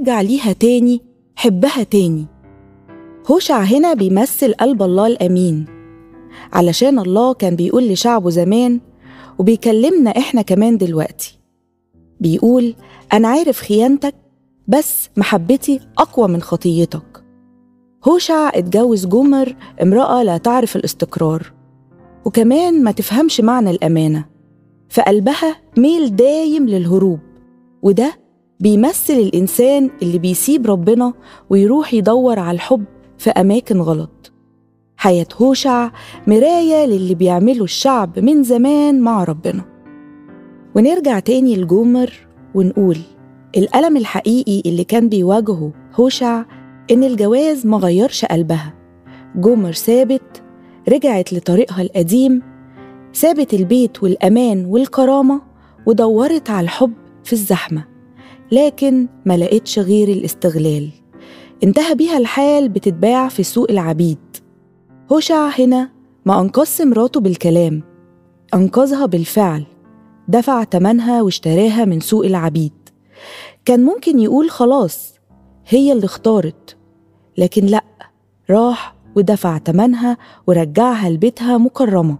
ارجع ليها تاني حبها تاني هوشع هنا بيمثل قلب الله الأمين علشان الله كان بيقول لشعبه زمان وبيكلمنا إحنا كمان دلوقتي بيقول أنا عارف خيانتك بس محبتي أقوى من خطيتك هوشع اتجوز جمر امرأة لا تعرف الاستقرار وكمان ما تفهمش معنى الأمانة فقلبها ميل دايم للهروب وده بيمثل الإنسان اللي بيسيب ربنا ويروح يدور على الحب في أماكن غلط حياة هوشع مراية للي بيعمله الشعب من زمان مع ربنا ونرجع تاني لجومر ونقول الألم الحقيقي اللي كان بيواجهه هوشع إن الجواز ما غيرش قلبها جومر سابت رجعت لطريقها القديم سابت البيت والأمان والكرامة ودورت على الحب في الزحمة لكن ما لقيتش غير الاستغلال انتهى بيها الحال بتتباع في سوق العبيد هوشع هنا ما أنقذش مراته بالكلام أنقذها بالفعل دفع تمنها واشتراها من سوق العبيد كان ممكن يقول خلاص هي اللي اختارت لكن لأ راح ودفع تمنها ورجعها لبيتها مكرمة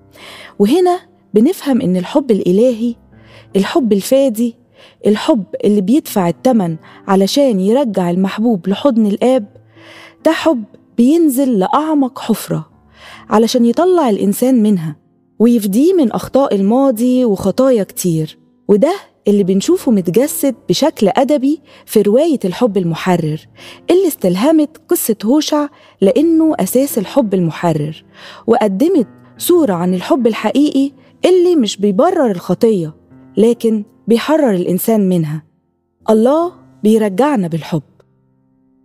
وهنا بنفهم إن الحب الإلهي الحب الفادي الحب اللي بيدفع التمن علشان يرجع المحبوب لحضن الآب ده حب بينزل لأعمق حفرة علشان يطلع الإنسان منها ويفديه من أخطاء الماضي وخطايا كتير وده اللي بنشوفه متجسد بشكل أدبي في رواية الحب المحرر اللي استلهمت قصة هوشع لأنه أساس الحب المحرر وقدمت صورة عن الحب الحقيقي اللي مش بيبرر الخطية لكن بيحرر الإنسان منها الله بيرجعنا بالحب